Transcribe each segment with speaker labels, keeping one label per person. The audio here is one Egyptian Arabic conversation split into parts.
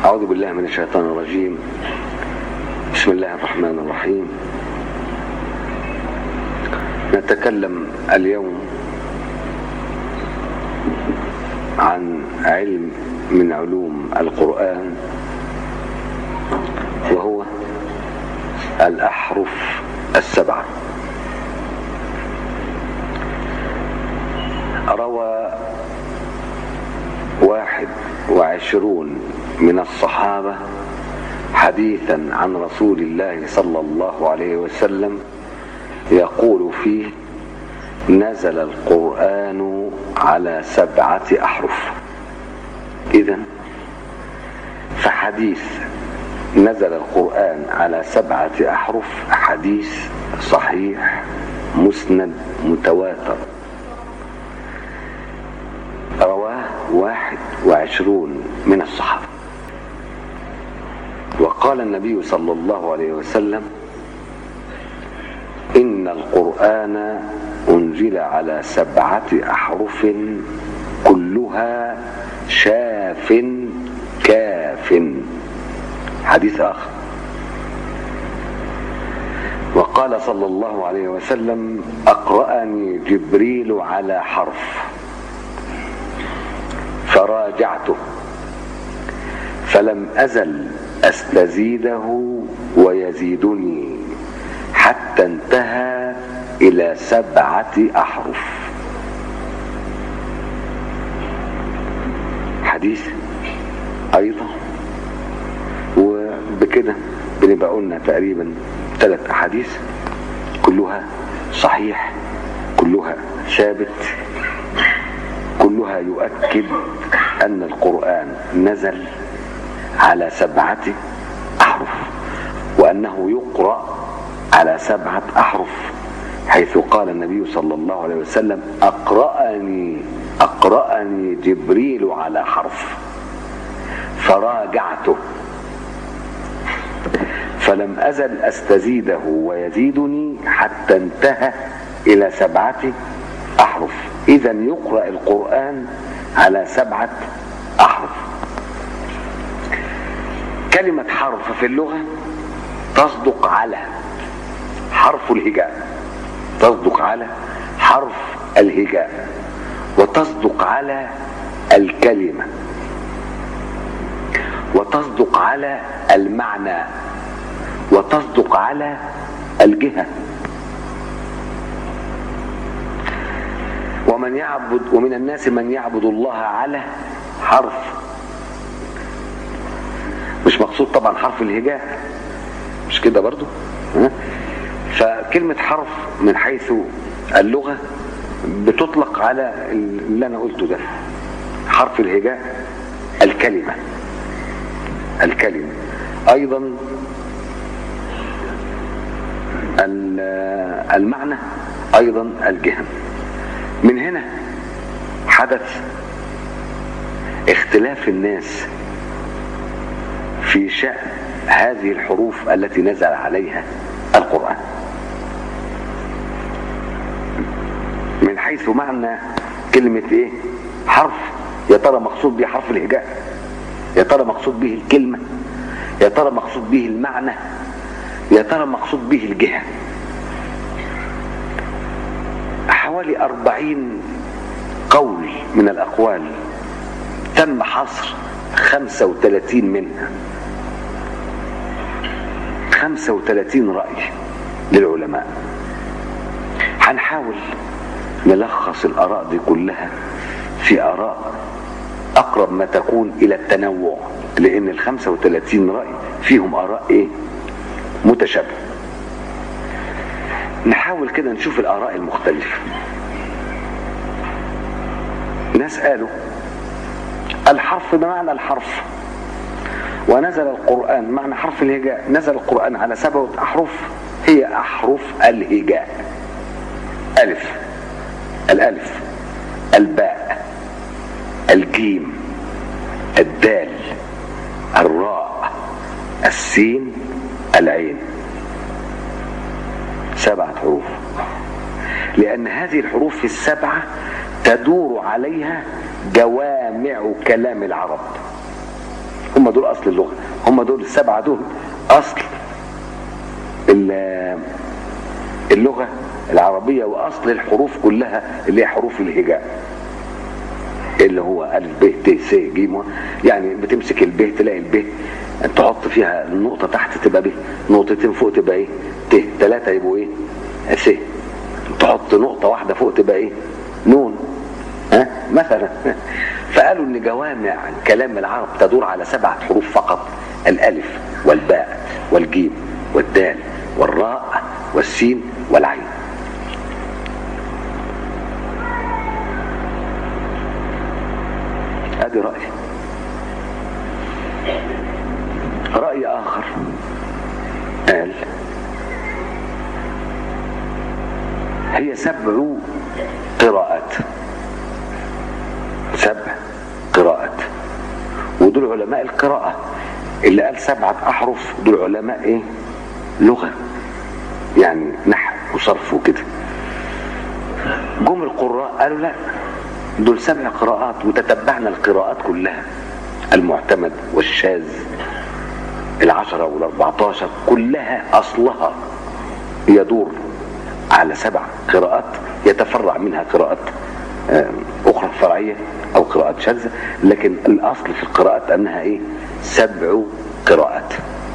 Speaker 1: أعوذ بالله من الشيطان الرجيم بسم الله الرحمن الرحيم نتكلم اليوم عن علم من علوم القرآن وهو الأحرف السبعة روى واحد وعشرون من الصحابة حديثا عن رسول الله صلى الله عليه وسلم يقول فيه نزل القرآن على سبعة أحرف إذا فحديث نزل القرآن على سبعة أحرف حديث صحيح مسند متواتر رواه واحد وعشرون من الصحابة وقال النبي صلى الله عليه وسلم إن القرآن أنزل على سبعة أحرف كلها شاف كاف حديث آخر وقال صلى الله عليه وسلم أقرأني جبريل على حرف فراجعته فلم أزل أستزيده ويزيدني حتى انتهى إلى سبعة أحرف حديث أيضا وبكده بنبقى قلنا تقريبا ثلاث أحاديث كلها صحيح كلها ثابت كلها يؤكد أن القرآن نزل على سبعة أحرف وأنه يقرأ على سبعة أحرف حيث قال النبي صلى الله عليه وسلم أقرأني أقرأني جبريل على حرف فراجعته فلم أزل أستزيده ويزيدني حتى انتهى إلى سبعة أحرف إذا يقرأ القرآن على سبعة أحرف كلمة حرف في اللغة تصدق على حرف الهجاء تصدق على حرف الهجاء وتصدق على الكلمة وتصدق على المعنى وتصدق على الجهة ومن يعبد ومن الناس من يعبد الله على حرف مش مقصود طبعا حرف الهجاء مش كده برضو ها؟ فكلمة حرف من حيث اللغة بتطلق على اللي أنا قلته ده حرف الهجاء الكلمة الكلمة أيضا المعنى أيضا الجهة من هنا حدث اختلاف الناس في شأن هذه الحروف التي نزل عليها القرآن من حيث معنى كلمة ايه حرف يا ترى مقصود به حرف الهجاء يا ترى مقصود به الكلمة يا ترى مقصود به المعنى يا ترى مقصود به الجهة حوالي أربعين قول من الأقوال تم حصر خمسة وثلاثين منها خمسة وثلاثين رأي للعلماء هنحاول نلخص الآراء دي كلها في آراء أقرب ما تكون إلى التنوع لأن ال 35 رأي فيهم آراء إيه؟ متشابهة. نحاول كده نشوف الآراء المختلفة. ناس قالوا الحرف بمعنى الحرف ونزل القرآن معنى حرف الهجاء نزل القرآن على سبعة أحرف هي أحرف الهجاء ألف الألف الباء الجيم الدال الراء السين العين سبعة حروف لأن هذه الحروف السبعة تدور عليها جوامع كلام العرب هم هم دول اصل اللغه هم دول السبعه دول اصل ال- اللغه العربيه واصل الحروف كلها اللي هي حروف الهجاء اللي هو الف ب ت س ج م يعني بتمسك الب تلاقي الب تحط فيها النقطة تحت تبقى ب نقطتين فوق تبقى ايه ت ثلاثة يبقوا ايه س تحط نقطة واحدة فوق تبقى ايه نون ها مثلا فقالوا ان جوامع كلام العرب تدور على سبعة حروف فقط الالف والباء والجيم والدال والراء والسين والعين ادي رأي رأي اخر قال هي سبع قراءات سبع قراءات ودول علماء القراءة اللي قال سبعة أحرف دول علماء إيه لغة يعني نحو وصرف وكده جم القراء قالوا لا دول سبع قراءات وتتبعنا القراءات كلها المعتمد والشاذ العشرة والاربعتاشر كلها أصلها يدور على سبع قراءات يتفرع منها قراءات آه، أخرى فرعية أو قراءات شاذة لكن الأصل في القراءات أنها إيه سبع قراءات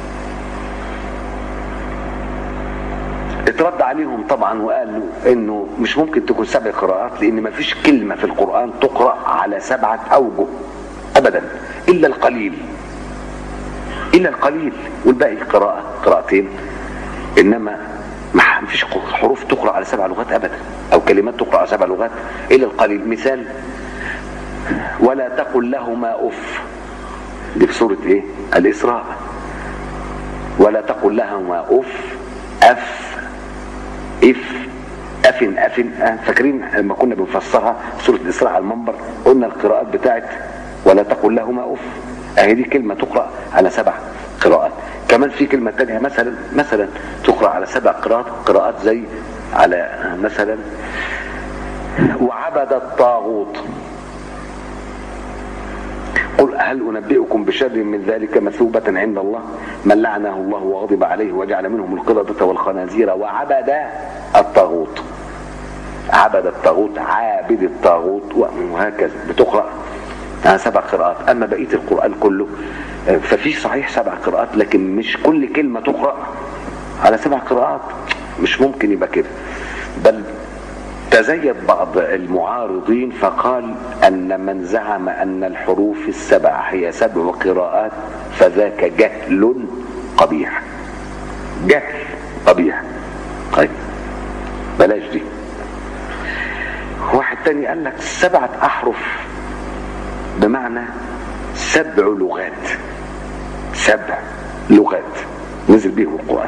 Speaker 1: اترد عليهم طبعا وقالوا انه مش ممكن تكون سبع قراءات لان ما فيش كلمة في القرآن تقرأ على سبعة اوجه ابدا الا القليل الا القليل والباقي قراءة قراءتين انما ما فيش حروف تقرأ على سبع لغات ابدا او كلمات تقرأ على سبع لغات الا القليل مثال ولا تقل لهما اف دي في سورة ايه الاسراء ولا تقل لهما اف اف اف اف اف آه، فاكرين لما كنا بنفسرها في سوره الاسراء على المنبر قلنا القراءات بتاعت ولا تقل لهما اف اهي دي كلمه تقرا على سبع قراءات كمان في كلمه تانية مثلا مثلا تقرا على سبع قراءات قراءات زي على آه، مثلا وعبد الطاغوت قل هل أنبئكم بشر من ذلك مثوبة عند الله من لعنه الله وغضب عليه وجعل منهم القردة والخنازير وعبد الطاغوت عبد الطاغوت عابد الطاغوت وهكذا بتقرأ على سبع قراءات أما بقية القرآن كله آه، ففي صحيح سبع قراءات لكن مش كل كلمة تقرأ على سبع قراءات مش ممكن يبقى كده بل تزيد بعض المعارضين فقال أن من زعم أن الحروف السبع هي سبع قراءات فذاك جهل قبيح جهل قبيح طيب بلاش دي واحد تاني قال لك سبعة أحرف بمعنى سبع لغات سبع لغات نزل بيهم القرآن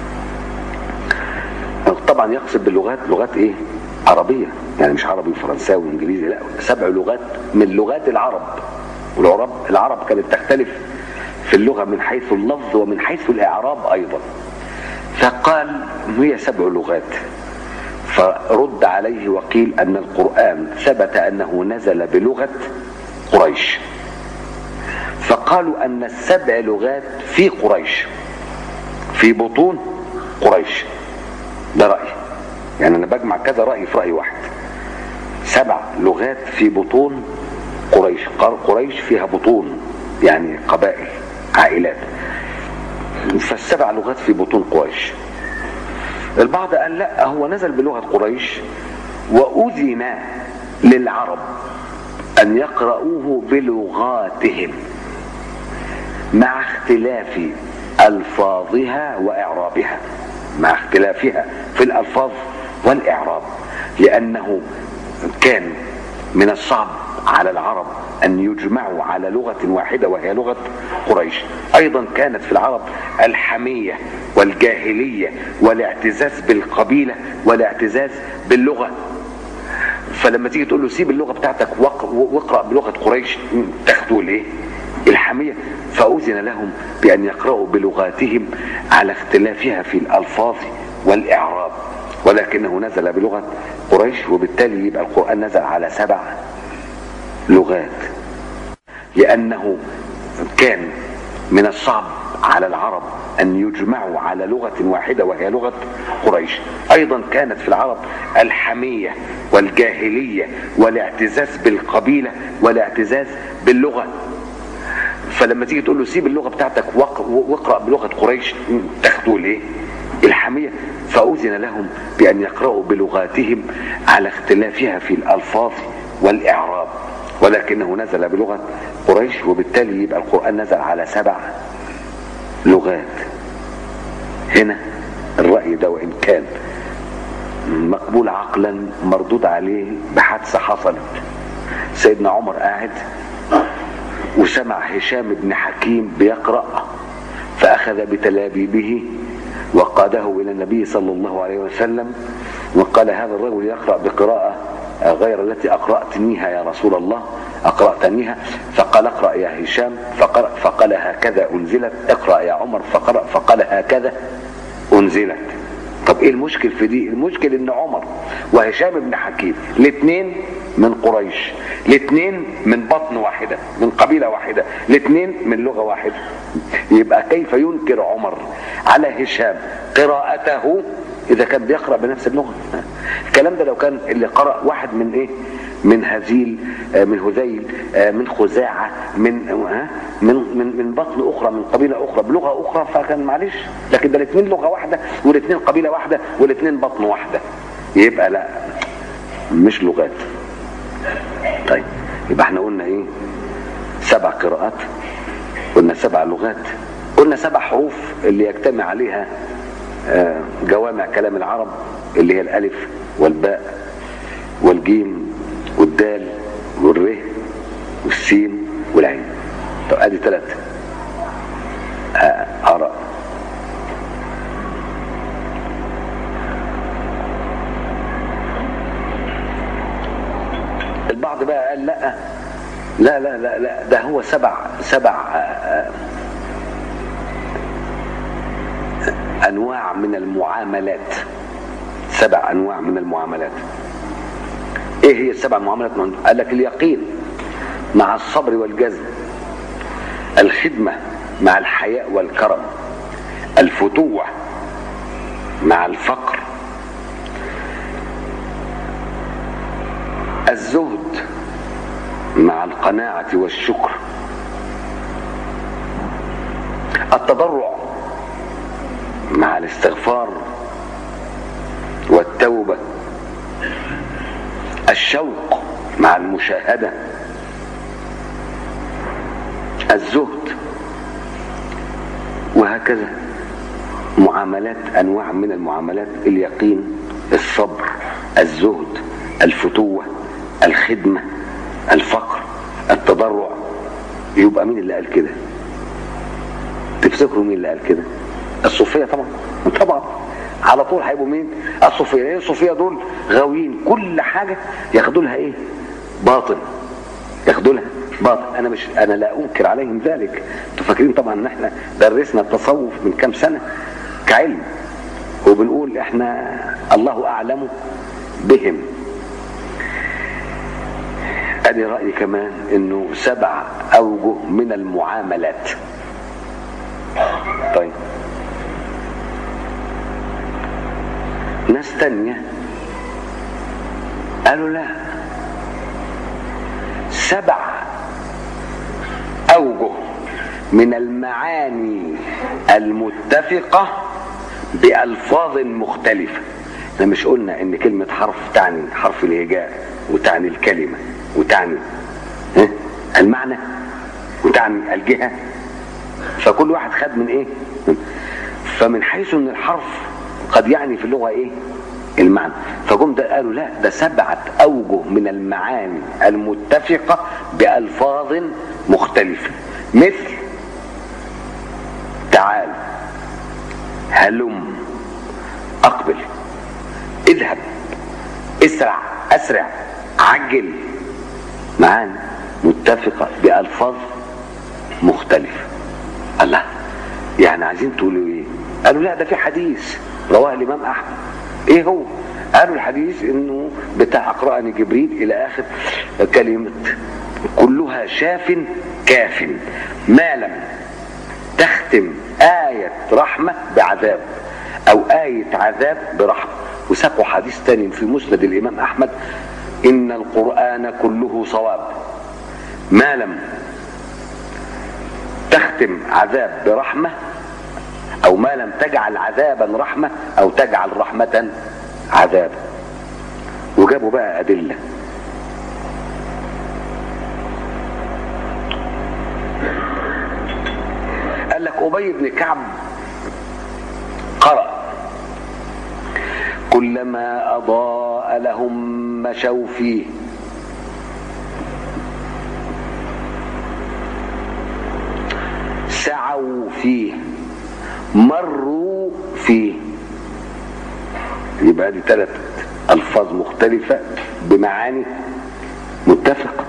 Speaker 1: طبعا يقصد باللغات لغات ايه عربية يعني مش عربي وفرنساوي وانجليزي لا سبع لغات من لغات العرب والعرب العرب كانت تختلف في اللغة من حيث اللفظ ومن حيث الإعراب أيضا فقال هي سبع لغات فرد عليه وقيل أن القرآن ثبت أنه نزل بلغة قريش فقالوا أن السبع لغات في قريش في بطون قريش ده رأي يعني أنا بجمع كذا رأي في رأي واحد سبع لغات في بطون قريش قال قريش فيها بطون يعني قبائل عائلات فالسبع لغات في بطون قريش البعض قال لا هو نزل بلغة قريش وأذن للعرب أن يقرؤوه بلغاتهم مع اختلاف ألفاظها وإعرابها مع اختلافها في الألفاظ والإعراب لأنه كان من الصعب على العرب أن يجمعوا على لغة واحدة وهي لغة قريش أيضا كانت في العرب الحمية والجاهلية والاعتزاز بالقبيلة والاعتزاز باللغة فلما تيجي تقول له سيب اللغة بتاعتك واقرأ بلغة قريش تاخدوا ليه الحمية فأذن لهم بأن يقرأوا بلغاتهم على اختلافها في الألفاظ والإعراب ولكنه نزل بلغة قريش وبالتالي يبقى القرآن نزل على سبع لغات لأنه كان من الصعب على العرب أن يجمعوا على لغة واحدة وهي لغة قريش أيضا كانت في العرب الحمية والجاهلية والاعتزاز بالقبيلة والاعتزاز باللغة فلما تيجي تقول له سيب اللغة بتاعتك واقرأ بلغة قريش تاخدوا ليه الحمية فأذن لهم بأن يقرأوا بلغاتهم على اختلافها في الألفاظ والإعراب ولكنه نزل بلغة قريش وبالتالي يبقى القرآن نزل على سبع لغات هنا الرأي ده وإن كان مقبول عقلا مردود عليه بحادثة حصلت سيدنا عمر قاعد وسمع هشام بن حكيم بيقرأ فأخذ بتلابيبه وقاده إلى النبي صلى الله عليه وسلم وقال هذا الرجل يقرأ بقراءة غير التي أقرأتنيها يا رسول الله أقرأتنيها فقال اقرأ يا هشام فقرأ فقال هكذا أنزلت اقرأ يا عمر فقرأ فقال هكذا أنزلت طب ايه المشكل في دي المشكل ان عمر وهشام بن حكيم الاثنين من قريش الاثنين من بطن واحدة من قبيلة واحدة الاثنين من لغة واحدة يبقى كيف ينكر عمر على هشام قراءته اذا كان بيقرأ بنفس اللغة الكلام ده لو كان اللي قرأ واحد من ايه من هزيل من هذيل من خزاعة من من من من بطن اخرى من قبيلة اخرى بلغة اخرى فكان معلش لكن ده الاثنين لغة واحدة والاثنين قبيلة واحدة والاثنين بطن واحدة يبقى لا مش لغات طيب يبقى احنا قلنا ايه سبع قراءات قلنا سبع لغات قلنا سبع حروف اللي يجتمع عليها جوامع كلام العرب اللي هي الالف والباء والجيم والدال والره والسين والعين طب ادي ثلاثة اراء البعض بقى قال لا لا لا لا, لا ده هو سبع سبع انواع من المعاملات سبع انواع من المعاملات ايه هي السبع معاملات قال لك اليقين مع الصبر والجزم الخدمة مع الحياء والكرم الفتوة مع الفقر الزهد مع القناعة والشكر التضرع مع الاستغفار والتوبة الشوق مع المشاهدة الزهد وهكذا معاملات أنواع من المعاملات اليقين الصبر الزهد الفتوة الخدمة الفقر التضرع يبقى مين اللي قال كده تفتكروا مين اللي قال كده الصوفية طبعا طبعا على طول هيبقوا مين الصوفية ايه الصوفية دول غاويين كل حاجة ياخدوا لها ايه باطن ياخدوا لها باطن انا مش انا لا انكر عليهم ذلك انتوا فاكرين طبعا ان احنا درسنا التصوف من كام سنة كعلم وبنقول احنا الله اعلم بهم ادي رأيي كمان انه سبع اوجه من المعاملات طيب ناس تانية قالوا لا سبع أوجه من المعاني المتفقة بألفاظ مختلفة احنا مش قلنا ان كلمة حرف تعني حرف الهجاء وتعني الكلمة وتعني ها المعنى وتعني الجهة فكل واحد خد من ايه فمن حيث ان الحرف قد يعني في اللغة ايه المعنى فجم ده قالوا لا ده سبعة اوجه من المعاني المتفقة بألفاظ مختلفة مثل تعال هلم اقبل اذهب اسرع اسرع عجل معاني متفقة بألفاظ مختلفة الله يعني عايزين تقولوا ايه قالوا لا ده في حديث رواه الامام احمد ايه هو قالوا الحديث انه بتاع اقرأني جبريل الى اخر كلمة كلها شاف كاف ما لم تختم آية رحمة بعذاب أو آية عذاب برحمة وساقوا حديث تاني في مسند الإمام أحمد إن القرآن كله صواب ما لم تختم عذاب برحمة أو ما لم تجعل عذابا رحمة أو تجعل رحمة عذابا وجابوا بقى أدلة قال لك أبي بن كعب قرأ كلما أضاء لهم مشوا فيه سعوا فيه مروا فيه يبقى دي ثلاث ألفاظ مختلفة بمعاني متفقة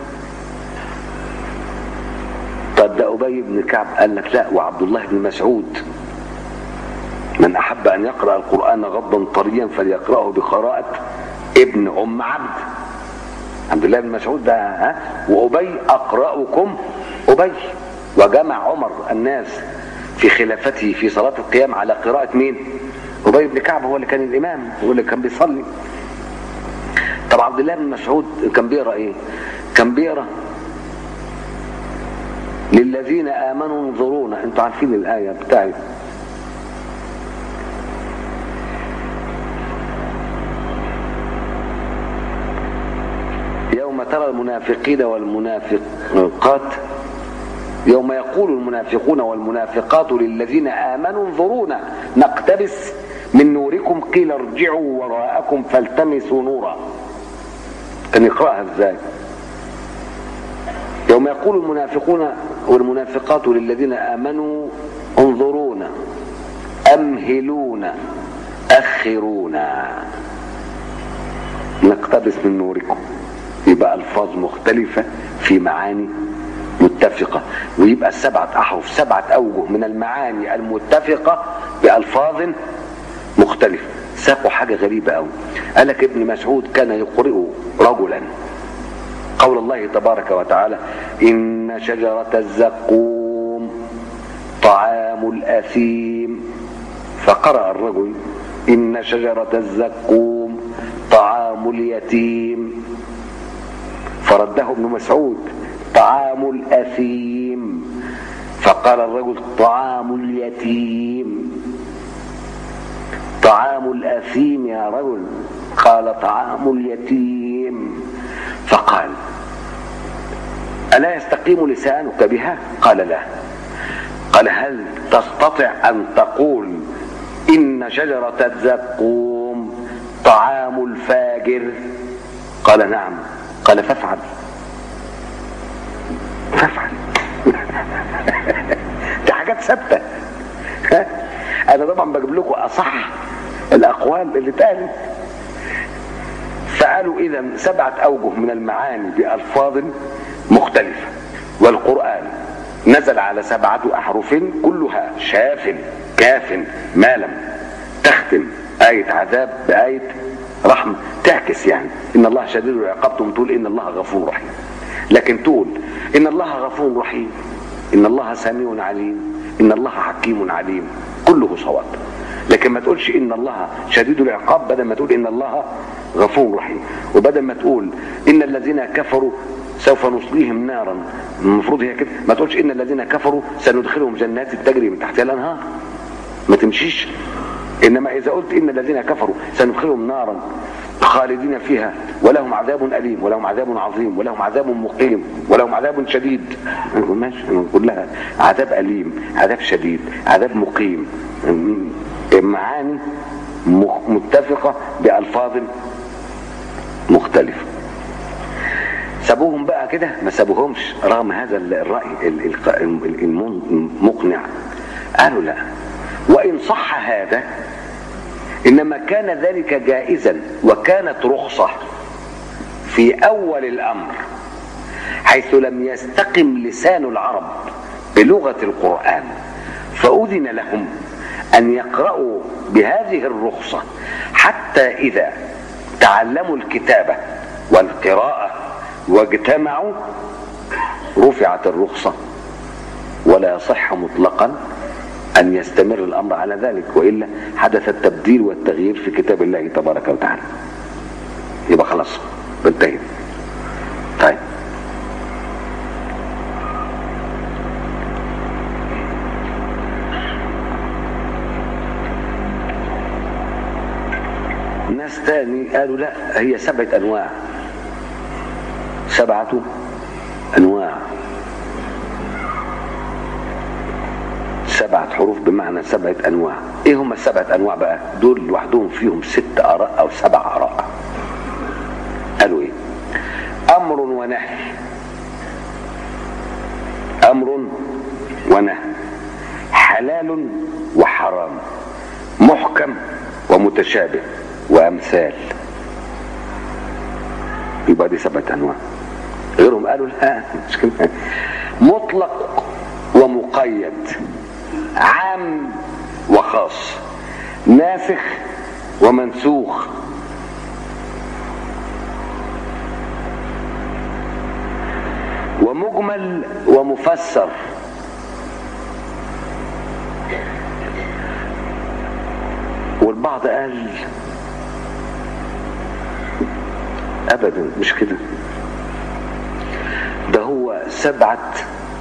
Speaker 1: طب ده أبي بن كعب قال لك لا وعبد الله بن مسعود من أحب أن يقرأ القرآن غضا طريا فليقرأه بقراءة ابن أم عبد عبد الله بن مسعود ده ها وأبي أقرأكم أبي وجمع عمر الناس في خلافته في صلاة القيام على قراءة مين؟ أبي بن كعب هو اللي كان الإمام هو اللي كان بيصلي طب عبد الله بن مسعود كان بيقرأ إيه؟ كان بيقرأ للذين آمنوا انظرونا انتوا عارفين الآية بتاعت يوم ترى المنافقين والمنافقات يوم يقول المنافقون والمنافقات للذين آمنوا انظرونا نقتبس من نوركم قيل ارجعوا وراءكم فالتمسوا نورا كان يقرأها ازاي يوم يقول المنافقون والمنافقات للذين آمنوا انظرونا أمهلونا أخرونا نقتبس من نوركم يبقى ألفاظ مختلفة في معاني متفقة ويبقى السبعة أحرف سبعة أوجه من المعاني المتفقة بألفاظ مختلفة ساقوا حاجة غريبة أوي قال لك ابن مسعود كان يقرئ رجلا قول الله تبارك وتعالى إن شجرة الزقوم طعام الأثيم فقرأ الرجل إن شجرة الزقوم طعام اليتيم فرده ابن مسعود طعام الأثيم فقال الرجل طعام اليتيم طعام الأثيم يا رجل قال طعام اليتيم فقال ألا يستقيم لسانك بها قال لا قال هل تستطيع أن تقول إن شجرة الزقوم طعام الفاجر قال نعم قال فافعل فافعل دي حاجات ثابته انا طبعا بجيب لكم اصح الاقوال اللي اتقالت فقالوا اذا سبعه اوجه من المعاني بالفاظ مختلفه والقران نزل على سبعه احرف كلها شاف كاف ما لم تختم آية عذاب بآية رحمة تعكس يعني إن الله شديد العقاب تقوم تقول إن الله غفور رحيم لكن تقول إن الله غفور رحيم إن الله سميع عليم إن الله حكيم عليم كله صواب لكن ما تقولش إن الله شديد العقاب بدل ما تقول إن الله غفور رحيم وبدل ما تقول إن الذين كفروا سوف نصليهم نارا المفروض هي كده ما تقولش إن الذين كفروا سندخلهم جنات تجري من تحتها الأنهار ما تمشيش انما اذا قلت ان الذين كفروا سندخلهم نارا خالدين فيها ولهم عذاب اليم ولهم عذاب عظيم ولهم عذاب مقيم ولهم عذاب شديد نقول ماشي نقول لها عذاب اليم عذاب شديد عذاب مقيم معاني متفقه بالفاظ مختلفه سابوهم بقى كده ما سابوهمش رغم هذا الراي المقنع قالوا لا وإن صح هذا إنما كان ذلك جائزا وكانت رخصة في أول الأمر حيث لم يستقم لسان العرب بلغة القرآن فأذن لهم أن يقرأوا بهذه الرخصة حتى إذا تعلموا الكتابة والقراءة واجتمعوا رفعت الرخصة ولا يصح مطلقا أن يستمر الأمر على ذلك وإلا حدث التبديل والتغيير في كتاب الله تبارك وتعالى يبقى خلاص انتهينا طيب ناس تاني قالوا لا هي سبعة أنواع سبعة أنواع سبعة حروف بمعنى سبعة أنواع إيه هم السبعة أنواع بقى دول لوحدهم فيهم ست آراء أو سبع آراء قالوا إيه أمر ونهي أمر ونهي حلال وحرام محكم ومتشابه وأمثال يبقى دي سبعة أنواع غيرهم قالوا لا مش كده مطلق ومقيد عام وخاص ناسخ ومنسوخ ومجمل ومفسر والبعض قال ابدا مش كده ده هو سبعه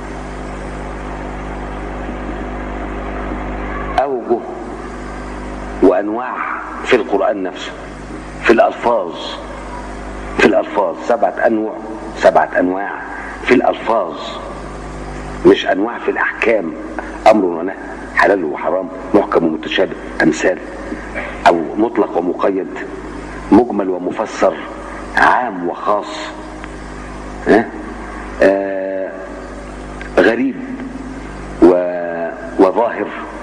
Speaker 1: اوجه وانواع في القران نفسه في الالفاظ في الالفاظ سبعه انواع سبعه انواع في الالفاظ مش انواع في الاحكام امر ونهي حلال وحرام محكم ومتشابه امثال او مطلق ومقيد مجمل ومفسر عام وخاص ها آه غريب و... وظاهر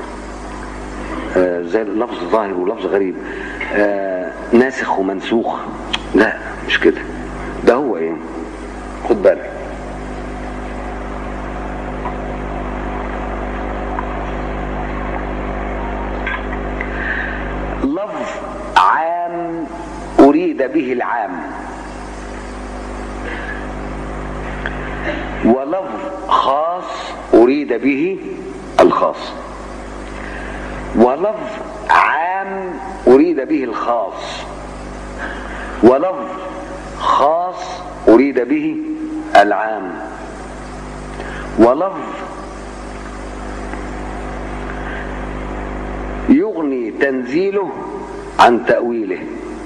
Speaker 1: آه زي لفظ ظاهر ولفظ غريب آه ناسخ ومنسوخ لا مش كده ده هو ايه خد بالك لفظ عام أريد به العام ولفظ خاص أريد به الخاص ولفظ عام أريد به الخاص ولفظ خاص أريد به العام ولفظ يغني تنزيله عن تأويله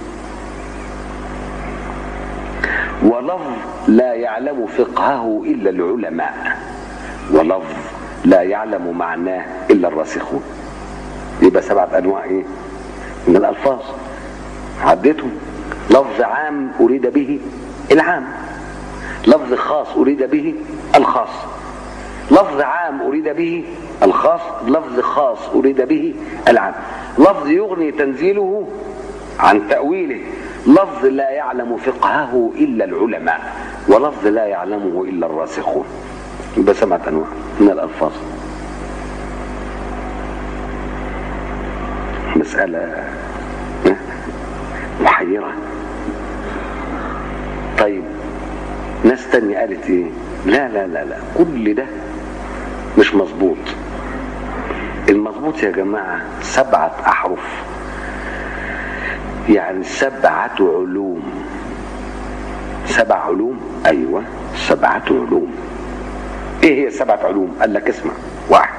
Speaker 1: ولفظ لا يعلم فقهه إلا العلماء ولفظ لا يعلم معناه إلا الراسخون يبقى سبعة أنواع إيه؟ من الألفاظ عديتهم لفظ عام أريد به العام لفظ خاص أريد به الخاص لفظ عام أريد به الخاص لفظ خاص أريد به العام لفظ يغني تنزيله عن تأويله لفظ لا يعلم فقهه إلا العلماء ولفظ لا يعلمه إلا الراسخون يبقى سبعة أنواع من الألفاظ مسألة محيرة طيب ناس تانية قالت ايه لا لا لا لا كل ده مش مظبوط المظبوط يا جماعة سبعة أحرف يعني سبعة علوم سبع علوم أيوة سبعة علوم إيه هي سبعة علوم قال لك اسمع واحد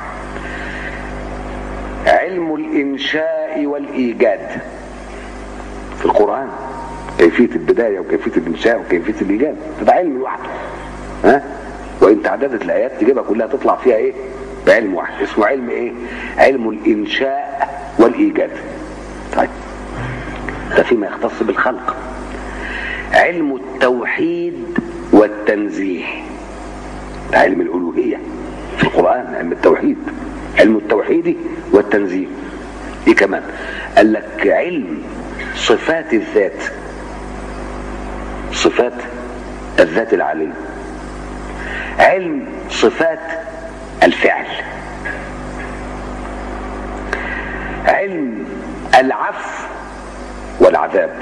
Speaker 1: علم الإنشاء والإيجاد في القرآن كيفية البداية وكيفية الإنشاء وكيفية الإيجاد ده علم لوحده ها وإن تعددت الآيات تجيبها كلها تطلع فيها إيه بعلم واحد اسمه علم إيه علم الإنشاء والإيجاد طيب ده فيما يختص بالخلق علم التوحيد والتنزيه ده علم الألوهية في القرآن علم التوحيد علم التوحيد والتنزيه ايه كمان قال لك علم صفات الذات صفات الذات العلية علم صفات الفعل علم العفو والعذاب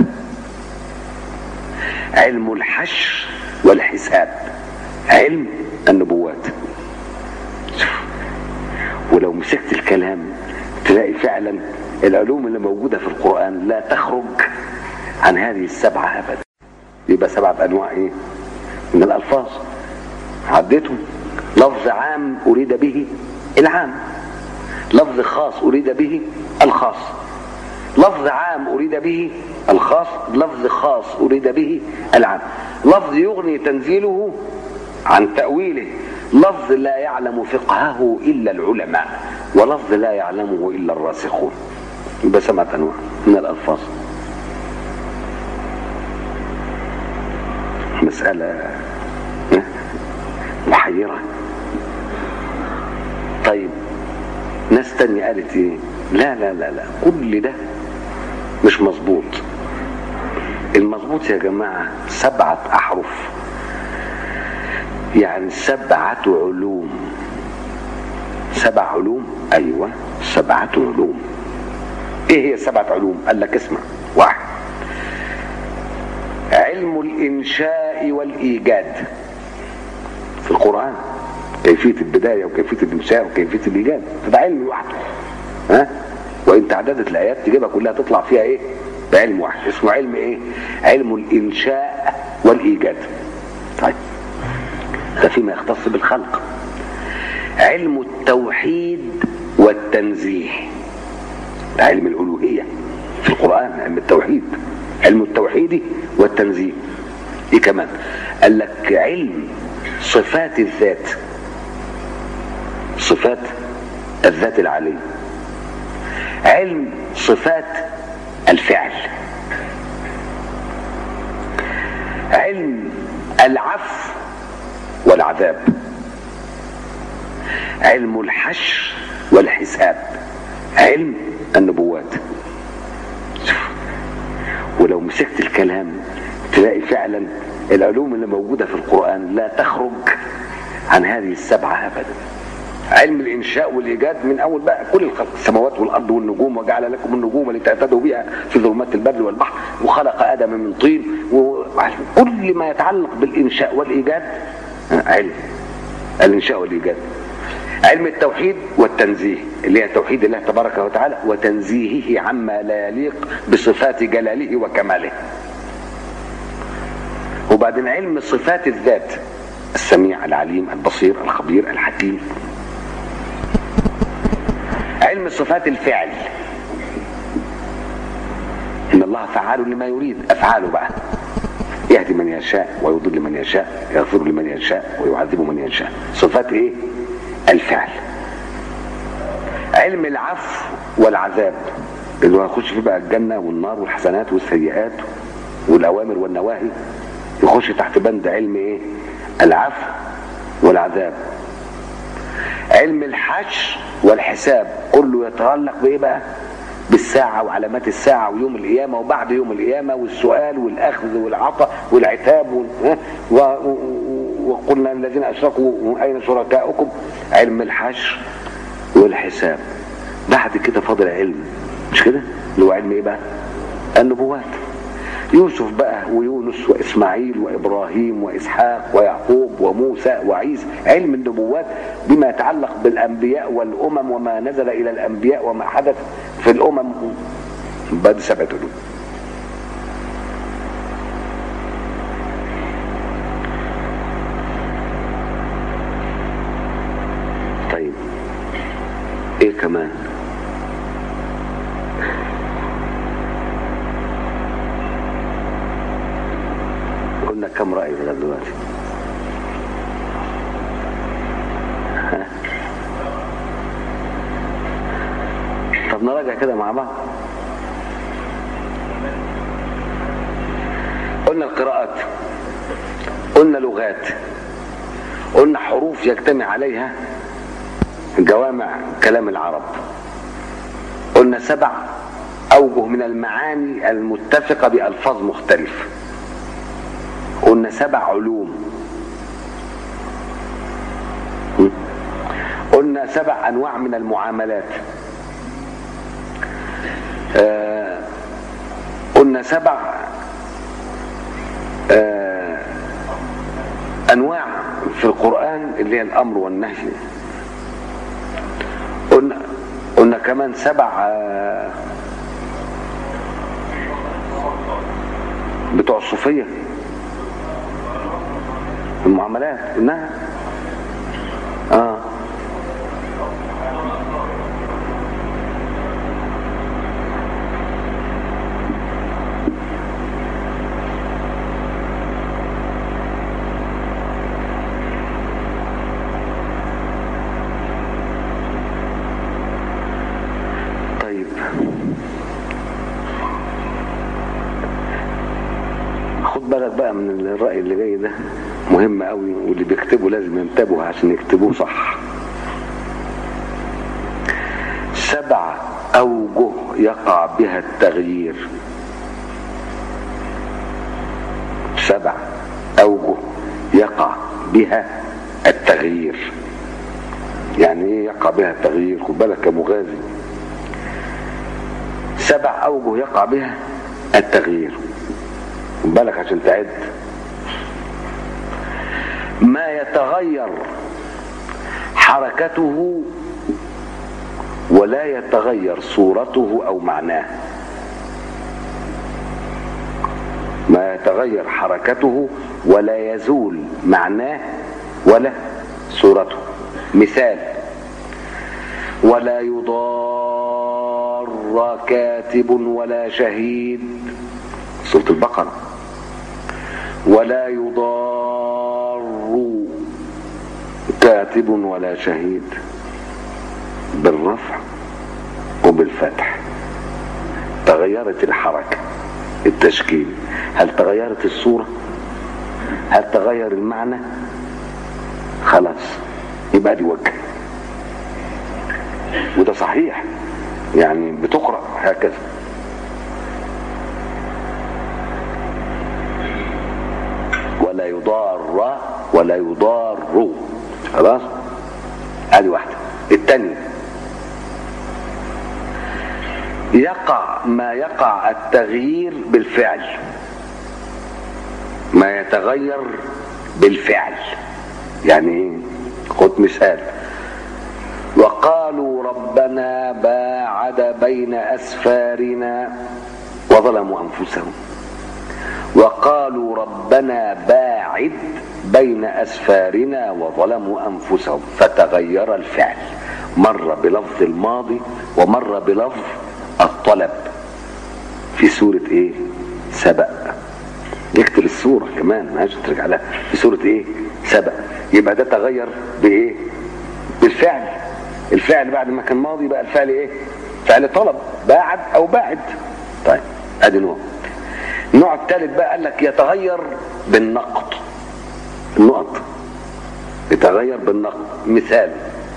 Speaker 1: علم الحشر والحساب علم النبوات ولو مسكت الكلام تلاقي فعلا العلوم اللي موجودة في القرآن لا تخرج عن هذه السبعة أبدا يبقى سبعة أنواع إيه؟ من الألفاظ عديتهم لفظ عام أريد به العام لفظ خاص أريد به الخاص لفظ عام أريد به الخاص لفظ خاص أريد به العام لفظ يغني تنزيله عن تأويله لفظ لا يعلم فقهه إلا العلماء ولفظ لا يعلمه إلا الراسخون يبقى سبعة أنواع من الألفاظ مسألة محيرة طيب ناس تانية قالت ايه لا لا لا لا كل ده مش مظبوط المظبوط يا جماعة سبعة أحرف يعني سبعة علوم سبع علوم أيوة سبعة علوم إيه هي سبعة علوم قال لك اسمع واحد علم الإنشاء والإيجاد في القرآن كيفية البداية وكيفية الإنشاء وكيفية الإيجاد فده علم لوحده ها وإن تعددت الآيات تجيبها كلها تطلع فيها إيه بعلم واحد اسمه علم إيه علم الإنشاء والإيجاد طيب ده فيما يختص بالخلق علم التوحيد والتنزيه ده علم الألوهية في القرآن علم التوحيد علم التوحيد والتنزيه ايه كمان قال لك علم صفات الذات صفات الذات العالية علم صفات الفعل علم العفو والعذاب علم الحشر والحساب علم النبوات ولو مسكت الكلام تلاقي فعلا العلوم اللي موجودة في القرآن لا تخرج عن هذه السبعة أبدا علم الإنشاء والإيجاد من أول بقى كل الخلق السماوات والأرض والنجوم وجعل لكم النجوم لتهتدوا بها في ظلمات البر والبحر وخلق آدم من طين وكل ما يتعلق بالإنشاء والإيجاد علم الإنشاء والإيجاد علم التوحيد والتنزيه اللي هي توحيد الله تبارك وتعالى وتنزيهه عما لا يليق بصفات جلاله وكماله وبعدين علم صفات الذات السميع العليم البصير الخبير الحكيم علم صفات الفعل ان الله فعال لما يريد افعاله بقى يهدي من يشاء ويضل من يشاء يغفر لمن يشاء ويعذب من يشاء صفات ايه الفعل علم العفو والعذاب اللي هو هيخش فيه بقى الجنه والنار والحسنات والسيئات والاوامر والنواهي يخش تحت بند علم ايه العفو والعذاب علم الحشر والحساب كله يتعلق بايه بقى بالساعة وعلامات الساعة ويوم القيامة وبعد يوم القيامة والسؤال والأخذ والعطاء والعتاب وال... و... و... وقلنا الذين أشركوا أين شركاؤكم علم الحشر والحساب بعد كده فاضل علم مش كده اللي هو علم ايه بقى النبوات يوسف بقى ويونس وإسماعيل وإبراهيم وإسحاق ويعقوب وموسى وعيسى علم النبوات بما يتعلق بالأنبياء والأمم وما نزل إلى الأنبياء وما حدث في الأمم بعد سبعة علوم طيب ايه كمان قلنا كم رأي لغاية دلوقتي ها؟ طب نراجع كده مع بعض قلنا القراءات قلنا لغات قلنا حروف يجتمع عليها جوامع كلام العرب قلنا سبع أوجه من المعاني المتفقة بألفاظ مختلفة قلنا سبع علوم قلنا سبع أنواع من المعاملات آه قلنا سبع آه أنواع في القرآن اللي هي الأمر والنهي قلنا قلنا كمان سبع آه، بتوع الصوفية المعاملات قلناها اه طيب خد بالك بقى من الرأي اللي جاي ده مهم قوي واللي بيكتبوا لازم ينتبهوا عشان يكتبوه صح سبع أوجه يقع بها التغيير سبع أوجه يقع بها التغيير يعني ايه يقع بها التغيير خد بالك يا مغازي سبع أوجه يقع بها التغيير خد بالك عشان تعد ما يتغير حركته ولا يتغير صورته أو معناه ما يتغير حركته ولا يزول معناه ولا صورته مثال ولا يضار كاتب ولا شهيد سورة البقرة ولا يضار كاتب ولا شهيد بالرفع وبالفتح تغيرت الحركة التشكيل هل تغيرت الصورة هل تغير المعنى خلاص يبقى دي وجه وده صحيح يعني بتقرأ هكذا ولا يضار ولا يضار خلاص ادي واحده الثانيه يقع ما يقع التغيير بالفعل ما يتغير بالفعل يعني ايه خد مثال وقالوا ربنا باعد بين اسفارنا وظلموا انفسهم وقالوا ربنا باعد بين اسفارنا وظلموا انفسهم فتغير الفعل مر بلفظ الماضي ومر بلفظ الطلب في سورة ايه سبأ يكتب السورة كمان ما ترجع لها في سورة ايه سبأ يبقى ده تغير بايه بالفعل الفعل بعد ما كان ماضي بقى الفعل ايه فعل طلب باعد او باعد طيب ادي نوع النوع الثالث بقى قال لك يتغير بالنقط النقط يتغير بالنقط مثال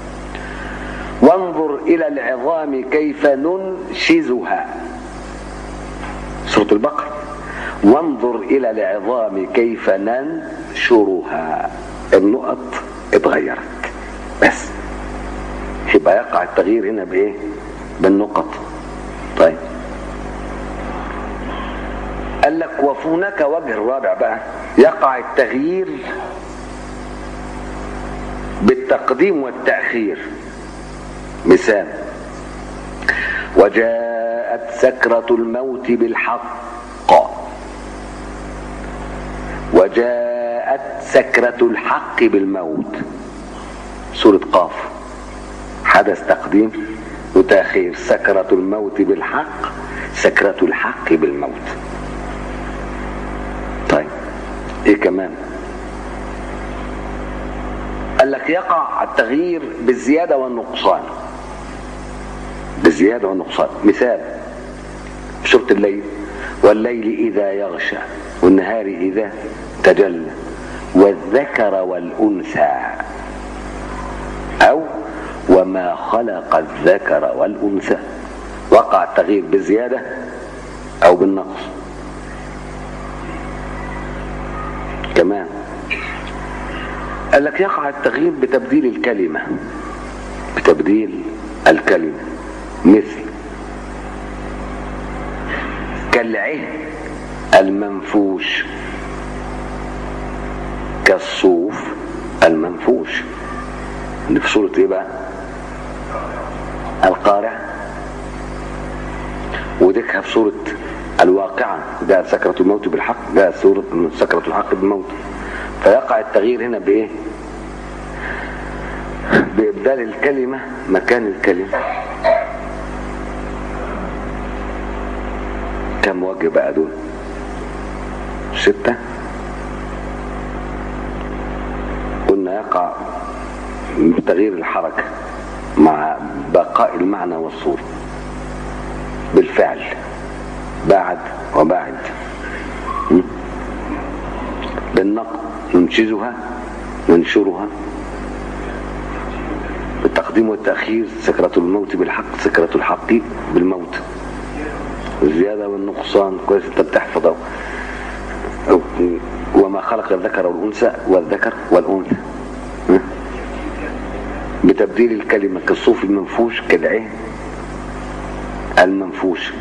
Speaker 1: وانظر الى العظام كيف ننشزها سورة البقرة وانظر الى العظام كيف ننشرها النقط اتغيرت بس يبقى يقع التغيير هنا بايه بالنقط طيب قال لك وهناك وجه الرابع بقى يقع التغيير بالتقديم والتأخير مثال وجاءت سكرة الموت بالحق وجاءت سكرة الحق بالموت سورة قاف حدث تقديم وتأخير سكرة الموت بالحق سكرة الحق بالموت طيب ايه كمان قال لك يقع التغيير بالزيادة والنقصان بالزيادة والنقصان مثال في سورة الليل والليل إذا يغشى والنهار إذا تجلى والذكر والأنثى أو وما خلق الذكر والأنثى وقع التغيير بالزيادة أو بالنقص كمان قال لك يقع التغيير بتبديل الكلمة بتبديل الكلمة مثل كالعه المنفوش كالصوف المنفوش اللي في سورة ايه بقى القارعة وذكرها في سورة الواقعة جاءت سكرة الموت بالحق جاءت سورة سكرة الحق بالموت فيقع التغيير هنا بإيه بإبدال الكلمة مكان الكلمة كم وجه بقى دول ستة قلنا يقع بتغيير الحركة مع بقاء المعنى والصورة بالفعل باعد وباعد بالنقد ننشزها ننشرها بالتقديم والتأخير سكرة الموت بالحق سكرة الحق بالموت الزيادة والنقصان كويس انت بتحفظ أو وما خلق الذكر والأنثى والذكر والأنثى بتبديل الكلمة كالصوف المنفوش كالعين المنفوش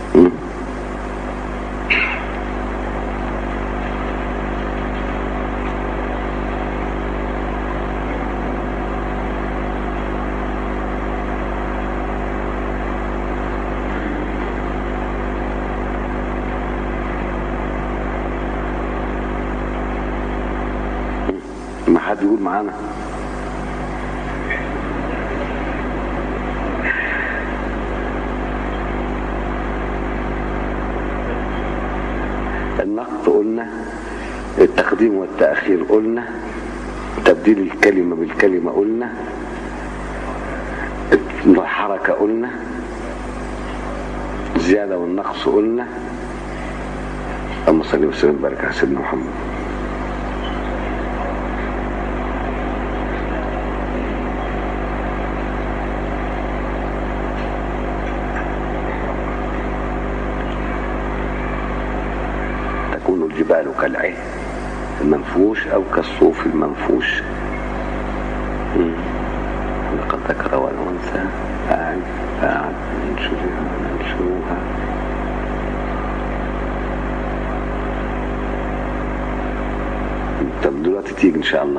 Speaker 1: ما حد يقول معانا النقد قلنا التقديم والتأخير قلنا تبديل الكلمة بالكلمة قلنا الحركة قلنا زيادة والنقص قلنا اللهم صل وسلم وبارك على سيدنا محمد تكون الجبال كالعهن المنفوش أو كالصوف المنفوش مم. لقد ذكر والأنثى فاعل فاعل ننشرها ننشرها طب دلوقتي تيجي إن شاء الله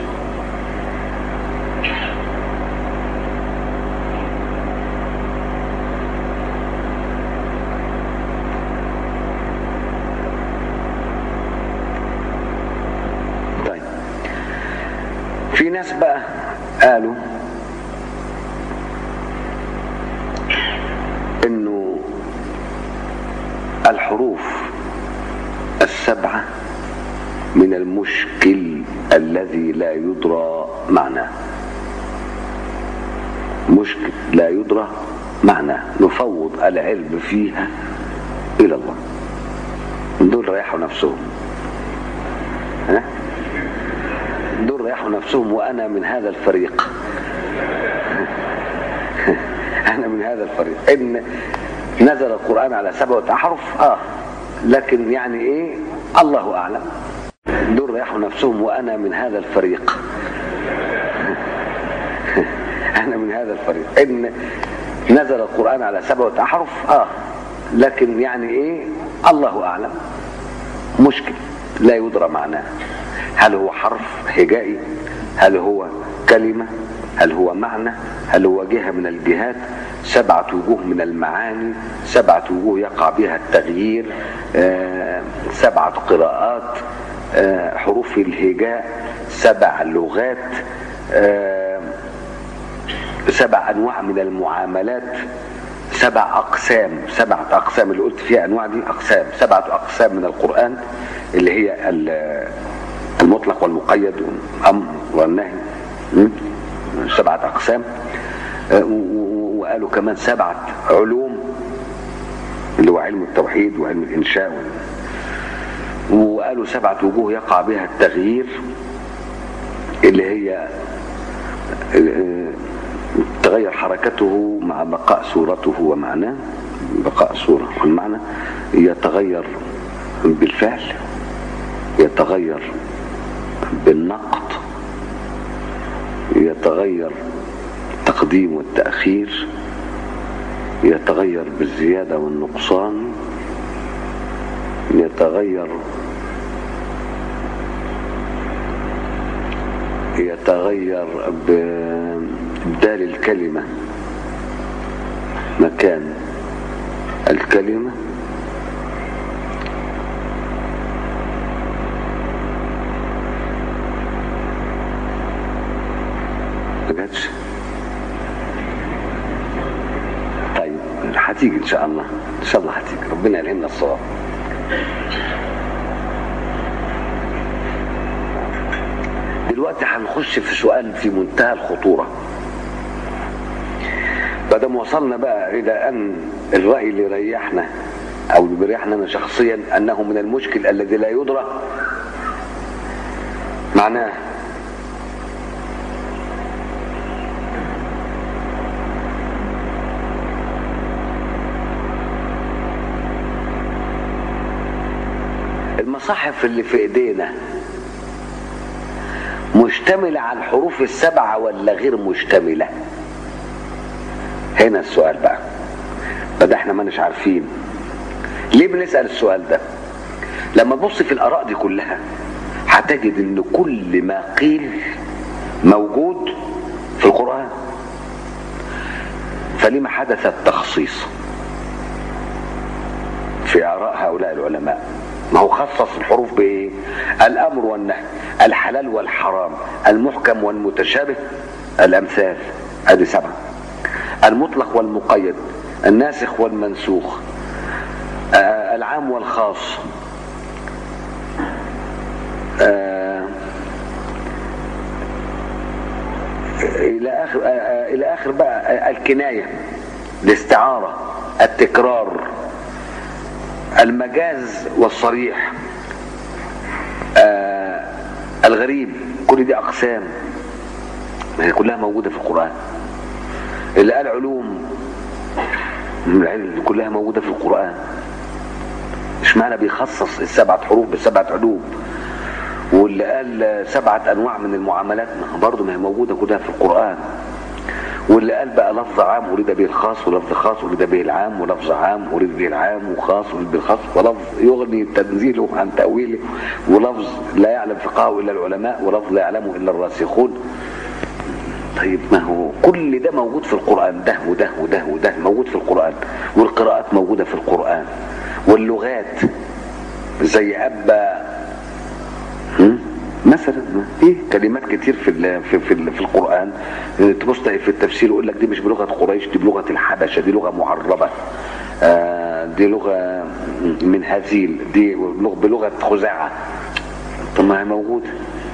Speaker 1: طيب في ناس بقى قالوا انه الحروف السبعة من المشكل الذي لا يدرى معناه مشكل لا يدرى معناه نفوض العلم فيها إلى الله دول ريحوا نفسهم ها؟ دول ريحوا نفسهم وأنا من هذا الفريق أنا من هذا الفريق إن نزل القرآن على سبعة أحرف آه لكن يعني إيه الله أعلم دول ريحوا نفسهم وأنا من هذا الفريق أنا من هذا الفريق إن نزل القرآن على سبعة أحرف آه لكن يعني إيه الله أعلم مشكل لا يدرى معناه هل هو حرف هجائي هل هو كلمة هل هو معنى هل هو جهة من الجهات سبعة وجوه من المعاني سبعة وجوه يقع بها التغيير آه، سبعة قراءات آه، حروف الهجاء سبع لغات آه، سبع انواع من المعاملات سبع اقسام سبعه اقسام اللي قلت فيها انواع دي اقسام سبعه اقسام من القران اللي هي ال- المطلق والمقيد والامر والنهي م? سبعه اقسام آه، و- و- وقالوا كمان سبعه علوم اللي هو علم التوحيد وعلم الانشاء وال- وقالوا سبعه وجوه يقع بها التغيير اللي هي آه، تغير حركته مع بقاء صورته ومعناه بقاء صورة والمعنى يتغير بالفعل يتغير بالنقط يتغير التقديم والتأخير يتغير بالزيادة والنقصان يتغير يتغير بإبدال الكلمة مكان الكلمة ما جاتش طيب هتيجي ان شاء الله ان شاء الله هتيجي ربنا يلهمنا الصواب دلوقتي هنخش في سؤال في منتهى الخطورة بعد ما وصلنا بقى إلى أن الرأي اللي ريحنا أو اللي بيريحنا أنا شخصيا أنه من المشكل الذي لا يدرى معناه المصاحف اللي في ايدينا مشتملة على الحروف السبعة ولا غير مشتملة هنا السؤال بقى بدأ احنا ما نش عارفين ليه بنسأل السؤال ده لما تبص في الآراء دي كلها هتجد ان كل ما قيل موجود في القرآن فلما حدث التخصيص في آراء هؤلاء العلماء ما هو خصص الحروف بايه الامر والنهي الحلال والحرام المحكم والمتشابه الامثال ادي سبعه المطلق والمقيد الناسخ والمنسوخ آه العام والخاص آه الى اخر آه الى اخر بقى الكنايه الاستعاره التكرار المجاز والصريح آه الغريب كل دي اقسام ما هي كلها موجوده في القران اللي قال علوم من العلم دي كلها موجوده في القران مش معنى بيخصص السبعه حروف بسبعه علوم واللي قال سبعه انواع من المعاملات برضه ما هي موجوده كلها في القران واللي قال بقى لفظ عام اريد به الخاص ولفظ خاص اريد به العام ولفظ عام اريد به العام وخاص اريد به الخاص ولفظ يغني تنزيله عن تاويله ولفظ لا يعلم فقهه الا العلماء ولفظ لا يعلمه الا الراسخون طيب ما هو كل ده موجود في القران ده وده وده وده موجود في القران والقراءات موجوده في القران واللغات زي ابا مثلا ايه كلمات كتير في ال في في, ال في القران تبص في التفسير يقول لك دي مش بلغه قريش دي بلغه الحبشه دي لغه معربه آه دي لغه من هزيل دي بلغه خزاعه طب ما هي موجوده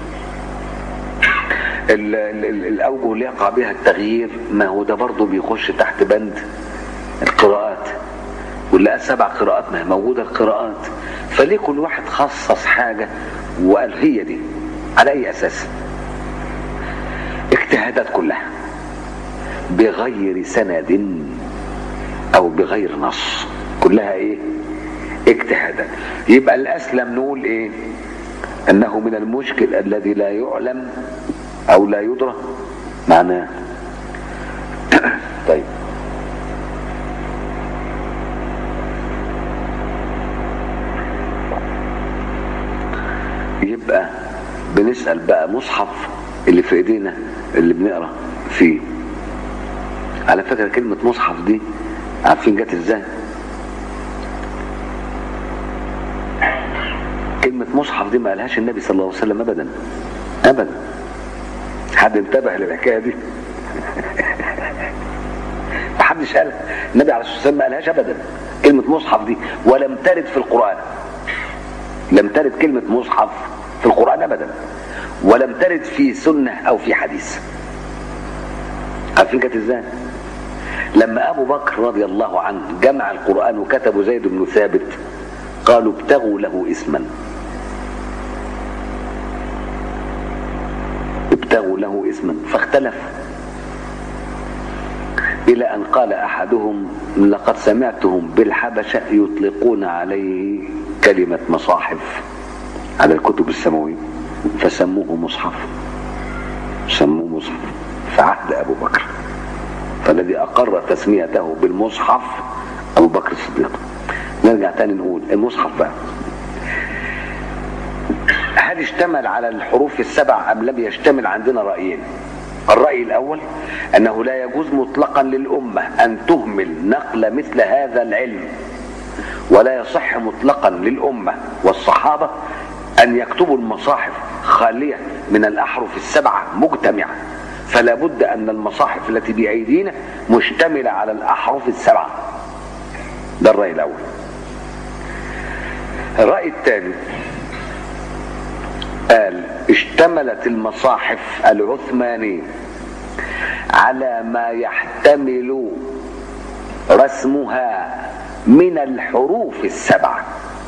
Speaker 1: ال ال ال الاوجه اللي يقع بها التغيير ما هو ده برضه بيخش تحت بند القراءات واللي قال سبع قراءات ما هي موجوده القراءات فليه كل واحد خصص حاجه وقال هي دي على اي اساس اجتهادات كلها بغير سند او بغير نص كلها ايه اجتهادات يبقى الاسلم نقول ايه انه من المشكل الذي لا يعلم او لا يدرى معناه طيب يبقى بنسأل بقى مصحف اللي في ايدينا اللي بنقرا فيه على فكرة كلمة مصحف دي عارفين جت ازاي كلمة مصحف دي ما قالهاش النبي صلى الله عليه وسلم ابدا ابدا حد انتبه للحكاية دي محدش قالها النبي عليه الصلاة والسلام ما قالهاش ابدا كلمة مصحف دي ولم ترد في القرآن لم ترد كلمة مصحف في القرآن أبدا ولم ترد في سنة أو في حديث عارفين كانت ازاي لما أبو بكر رضي الله عنه جمع القرآن وكتبه زيد بن ثابت قالوا ابتغوا له اسما ابتغوا له اسما فاختلف إلى أن قال أحدهم لقد سمعتهم بالحبشة يطلقون عليه كلمة مصاحف على الكتب السماوية فسموه مصحف سموه مصحف في عهد أبو بكر فالذي أقر تسميته بالمصحف أبو بكر الصديق نرجع تاني نقول المصحف بقى هل اشتمل على الحروف السبع أم لم يشتمل عندنا رأيين الرأي الأول أنه لا يجوز مطلقا للأمة أن تهمل نقل مثل هذا العلم ولا يصح مطلقا للأمة والصحابة أن يكتبوا المصاحف خالية من الأحرف السبعة مجتمعة فلا بد أن المصاحف التي بأيدينا مشتملة على الأحرف السبعة ده الرأي الأول الرأي الثاني قال اشتملت المصاحف العثمانية على ما يحتمل رسمها من الحروف السبعة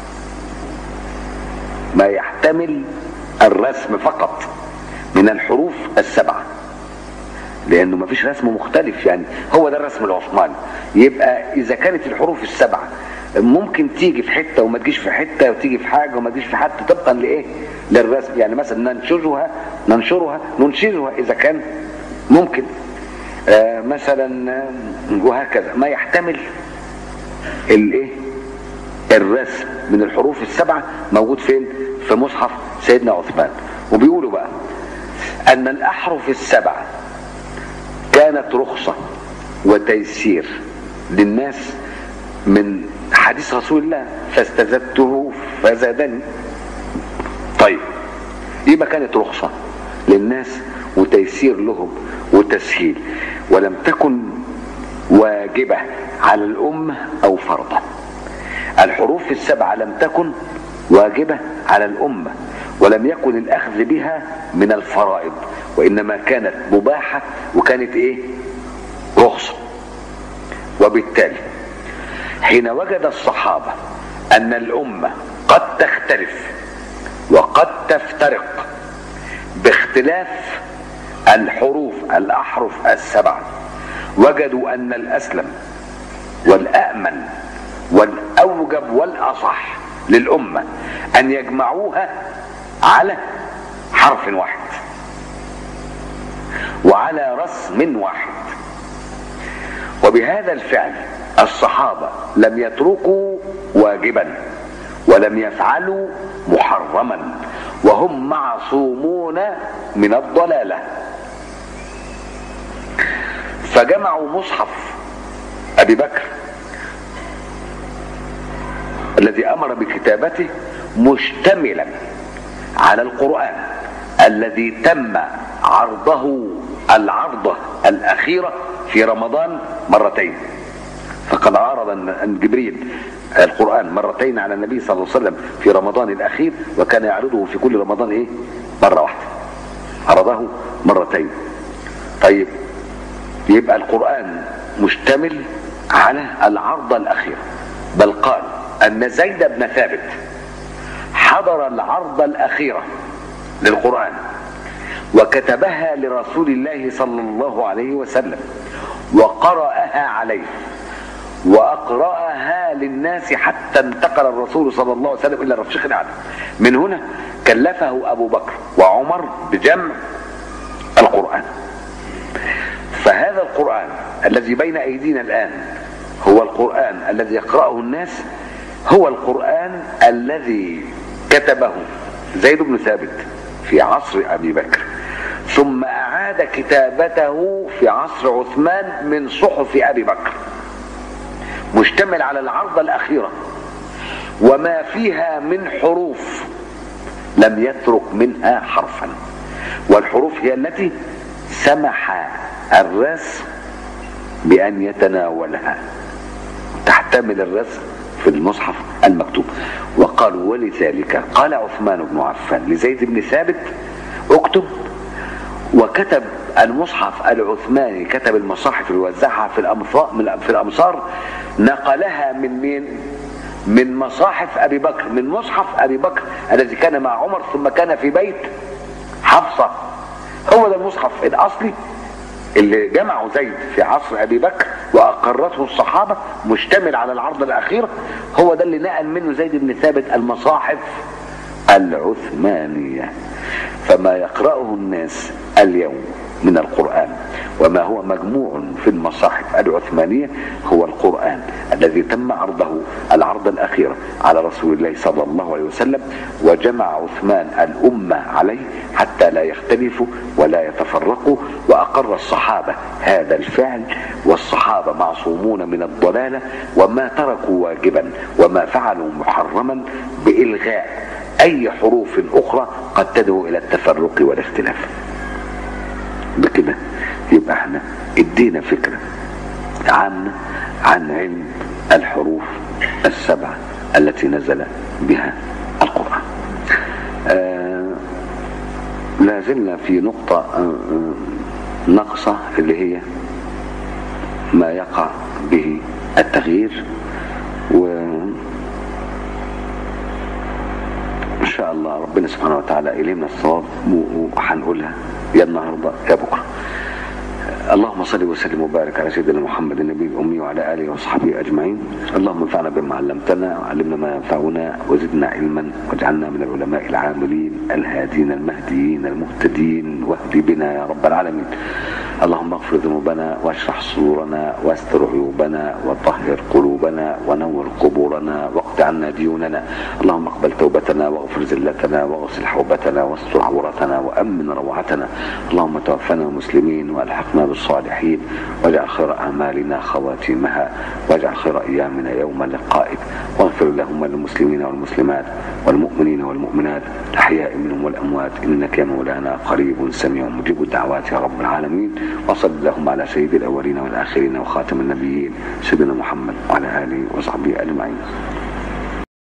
Speaker 1: ما يحتمل الرسم فقط من الحروف السبعة لانه ما فيش رسم مختلف يعني هو ده الرسم العثماني يبقى اذا كانت الحروف السبعة ممكن تيجي في حتة وما تجيش في حتة وتيجي في حاجة وما تجيش في حتة طبقا لايه للرسم يعني مثلا ننشرها ننشرها ننشرها اذا كان ممكن آه مثلا آه، وهكذا ما يحتمل الايه الرسم من الحروف السبعة موجود فين في مصحف سيدنا عثمان وبيقولوا بقى ان الاحرف السبعة كانت رخصة وتيسير للناس من حديث رسول الله فاستزدته فزادني طيب يبقى كانت رخصة للناس وتيسير لهم وتسهيل ولم تكن واجبة على الأمة أو فرضا الحروف السبعة لم تكن واجبة على الأمة ولم يكن الأخذ بها من الفرائض وإنما كانت مباحة وكانت إيه رخصة وبالتالي حين وجد الصحابة أن الأمة قد تختلف وقد تفترق باختلاف الحروف الأحرف السبعة وجدوا أن الأسلم والأأمن والأوجب والأصح للأمة أن يجمعوها على حرف واحد وعلى رسم واحد وبهذا الفعل الصحابة لم يتركوا واجبا ولم يفعلوا محرما وهم معصومون من الضلالة فجمعوا مصحف أبي بكر الذي أمر بكتابته مشتملا على القرآن الذي تم عرضه العرضة الأخيرة في رمضان مرتين فقد عرض أن جبريل القرآن مرتين على النبي صلى الله عليه وسلم في رمضان الأخير وكان يعرضه في كل رمضان إيه؟ مرة واحدة عرضه مرتين طيب يبقى القرآن مشتمل على العرضة الأخيرة بل قال أن زيد بن ثابت حضر العرض الأخيرة للقرآن وكتبها لرسول الله صلى الله عليه وسلم وقرأها عليه وأقرأها للناس حتى انتقل الرسول صلى الله عليه وسلم إلى الرفيق الأعلى من هنا كلفه أبو بكر وعمر بجمع القرآن فهذا القرآن الذي بين أيدينا الآن هو القرآن الذي يقرأه الناس هو القرآن الذي كتبه زيد بن ثابت في عصر أبي بكر ثم أعاد كتابته في عصر عثمان من صحف أبي بكر مشتمل على العرضة الأخيرة وما فيها من حروف لم يترك منها حرفا والحروف هي التي سمح الرسم بأن يتناولها تحتمل الرسم في المصحف المكتوب وقالوا ولذلك قال عثمان بن عفان لزيد بن ثابت اكتب وكتب المصحف العثماني كتب المصاحف اللي وزعها في الامصار في الامصار نقلها من مين؟ من مصاحف ابي بكر من مصحف ابي بكر الذي كان مع عمر ثم كان في بيت حفصه هو ده المصحف الاصلي اللي جمعه زيد في عصر ابي بكر واقرته الصحابه مشتمل على العرض الاخير هو ده اللي نقل منه زيد بن ثابت المصاحف العثمانيه فما يقراه الناس اليوم من القرآن وما هو مجموع في المصاحف العثمانية هو القرآن الذي تم عرضه العرض الأخير على رسول الله صلى الله عليه وسلم وجمع عثمان الأمة عليه حتى لا يختلفوا ولا يتفرقوا وأقر الصحابة هذا الفعل والصحابة معصومون من الضلالة وما تركوا واجبا وما فعلوا محرما بإلغاء أي حروف أخرى قد تدعو إلى التفرق والاختلاف بكده يبقى احنا ادينا فكرة عامة عن علم الحروف السبعة التي نزل بها القرآن آه لا زلنا في نقطة آه نقصة اللي هي ما يقع به التغيير و ان شاء الله ربنا سبحانه وتعالى الينا الصواب وهنقولها يا النهارده يا بكره اللهم صل وسلم وبارك على سيدنا محمد النبي الأمي وعلى آله وصحبه أجمعين اللهم انفعنا بما علمتنا وعلمنا ما ينفعنا وزدنا علما واجعلنا من العلماء العاملين الهادين المهديين المهتدين واهد بنا يا رب العالمين اللهم اغفر ذنوبنا واشرح صدورنا واستر عيوبنا وطهر قلوبنا ونور قبورنا واقض عنا ديوننا اللهم اقبل توبتنا واغفر زلتنا واغسل حوبتنا واستر عورتنا وامن روعتنا اللهم توفنا مسلمين والحقنا بالصالحين واجعل خير اعمالنا خواتيمها واجعل خير ايامنا يوم لقائك واغفر اللهم للمسلمين والمسلمات والمؤمنين والمؤمنات الاحياء منهم والاموات انك يا مولانا قريب سميع مجيب الدعوات يا رب العالمين وصل اللهم على سيد الاولين والاخرين وخاتم النبيين سيدنا محمد وعلى اله وصحبه اجمعين